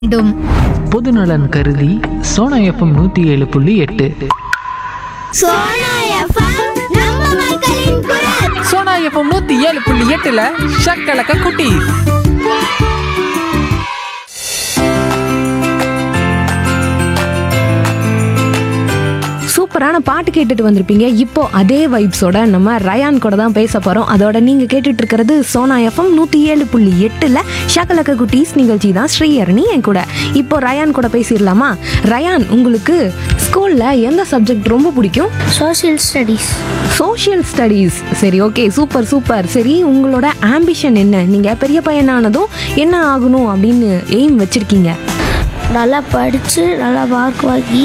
வேண்டும் பொதுநலன் கருதி சோனா எஃப்எம் நூற்றி ஏழு புள்ளி எட்டு சோனா எஃப்எம் நம்ம மக்களின் குரல் சோனா எஃப்எம் நூத்தி ஏழு புள்ளி எட்டுல ஷக்கலக்க குட்டி சூப்பரான பாட்டு கேட்டுட்டு வந்திருப்பீங்க இப்போ அதே வைப்ஸோட நம்ம ரயான் கூட தான் பேச போறோம் அதோட நீங்க கேட்டுட்டு இருக்கிறது சோனா எஃப்எம் நூத்தி ஏழு புள்ளி எட்டுல ஷகலக்க குட்டீஸ் நிகழ்ச்சி தான் ஸ்ரீஹரணி என் கூட இப்போ ரயான் கூட பேசிடலாமா ரயான் உங்களுக்கு ஸ்கூல்ல எந்த சப்ஜெக்ட் ரொம்ப பிடிக்கும் சோஷியல் ஸ்டடீஸ் சோஷியல் ஸ்டடீஸ் சரி ஓகே சூப்பர் சூப்பர் சரி உங்களோட ஆம்பிஷன் என்ன நீங்க பெரிய பையனானதும் என்ன ஆகணும் அப்படின்னு எய்ம் வச்சிருக்கீங்க நல்லா படித்து நல்லா மார்க் வாங்கி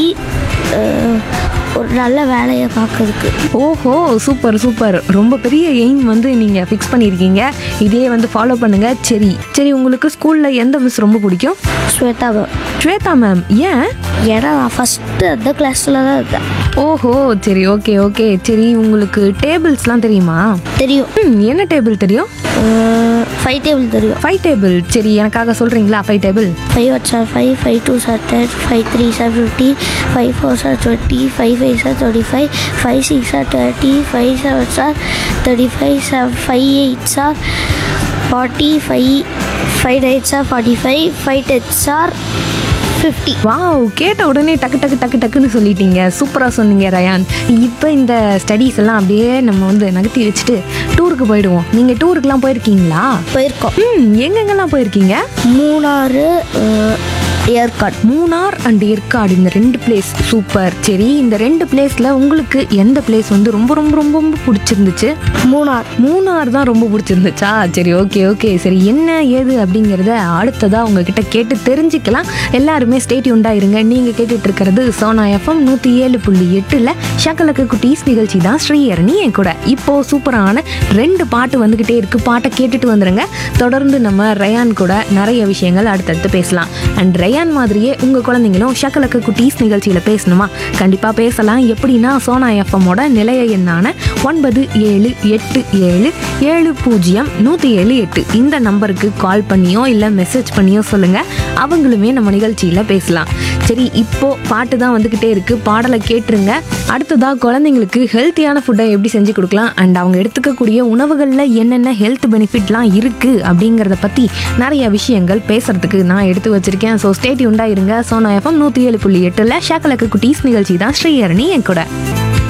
அஹ், ஒரு நல்ல வேலையை பார்க்கறதுக்கு ஓஹோ சூப்பர் சூப்பர் ரொம்ப பெரிய எய்ம் வந்து நீங்க ஃபிக்ஸ் பண்ணியிருக்கீங்க இதே வந்து ஃபாலோ பண்ணுங்க சரி சரி உங்களுக்கு ஸ்கூல்ல எந்த மிஸ் ரொம்ப பிடிக்கும் ஸ்வேதா மேம் ஸ்வேதா மேம் ஏன் ஏன்னா நான் ஃபஸ்ட்டு அந்த கிளாஸில் தான் இருக்கேன் ஓஹோ சரி ஓகே ஓகே சரி உங்களுக்கு டேபிள்ஸ்லாம் தெரியுமா தெரியும் ம் என்ன டேபிள் தெரியும் ஃபைவ் டேபிள் தெரியும் ஃபைவ் டேபிள் சரி எனக்காக சொல்றீங்களா five table five one sir five five two sir ten five three sir fifty five four sir twenty five five sir twenty five five six sir thirty five seven sir thirty five sir five eight sir forty five five nine sir forty five five ten sir fifty wow கேட்ட உடனே டக்கு டக்கு டக்கு டக்குன்னு சொல்லிட்டீங்க சூப்பராக சொன்னீங்க rayon இப்போ இந்த ஸ்டடீஸ் எல்லாம் அப்படியே நம்ம வந்து நகர்த்தி வச்சுட்டு டூருக்கு போயிடுவோம் நீங்கள் டூருக்குலாம் போயிருக்கீங்களா போயிருக்கோம் ம் எங்கெங்கெல்லாம் போயிருக்கீங்க மூணாறு அஹ், ஏற்காடு மூணார் அண்ட் ஏற்காடு இந்த ரெண்டு பிளேஸ் சூப்பர் சரி இந்த ரெண்டு பிளேஸில் உங்களுக்கு எந்த பிளேஸ் வந்து ரொம்ப ரொம்ப ரொம்ப ரொம்ப பிடிச்சிருந்துச்சு மூணார் மூணார் தான் ரொம்ப பிடிச்சிருந்துச்சா சரி ஓகே ஓகே சரி என்ன ஏது அப்படிங்கிறத அடுத்ததா உங்ககிட்ட கேட்டு தெரிஞ்சுக்கலாம் எல்லாருமே ஸ்டேட்யூண்டா இருங்க நீங்க கேட்டுட்டு இருக்கிறது சோனா எஃப்எம் நூத்தி ஏழு புள்ளி எட்டுல ஷக்கலக்கு குட்டீஸ் நிகழ்ச்சி தான் ஸ்ரீஹரணி என் கூட இப்போ சூப்பரான ரெண்டு பாட்டு வந்துகிட்டே இருக்கு பாட்டை கேட்டுட்டு வந்துருங்க தொடர்ந்து நம்ம ரயான் கூட நிறைய விஷயங்கள் அடுத்தடுத்து பேசலாம் அண்ட் ரயான் மாதிரியே உங்க குழந்தைங்களும் ஷக்கலக்கு குட்டீஸ் நிகழ்ச்சியில பேசணுமா கண்டிப்பா பேசலாம் எப்படின்னா சோனா எஃப்எம்மோட நிலைய எண்ணான ஒன்பது ஏழு எட்டு ஏழு ஏழு பூஜ்ஜியம் நூற்றி ஏழு எட்டு இந்த நம்பருக்கு கால் பண்ணியோ இல்லை மெசேஜ் பண்ணியோ சொல்லுங்க அவங்களுமே நம்ம நிகழ்ச்சியில் பேசலாம் சரி இப்போ பாட்டு தான் வந்துக்கிட்டே இருக்கு பாடலை கேட்டுருங்க அடுத்ததா குழந்தைங்களுக்கு ஹெல்த்தியான ஃபுட்டை எப்படி செஞ்சு கொடுக்கலாம் அண்ட் அவங்க எடுத்துக்கக்கூடிய உணவுகளில் என்னென்ன ஹெல்த் பெனிஃபிட்லாம் இருக்கு அப்படிங்கிறத பற்றி நிறைய விஷயங்கள் பேசுறதுக்கு நான் எடுத்து வச்சிருக்கேன் ஸோ ஸ்டேட் உண்டா இருங்க சோனா எஃப்எம் நூற்றி ஏழு புள்ளி எட்டில் ஷாக்கலக்கு குட்டீஸ் நிகழ்ச்சி தான் ஸ்ரீஹரணி என் கூட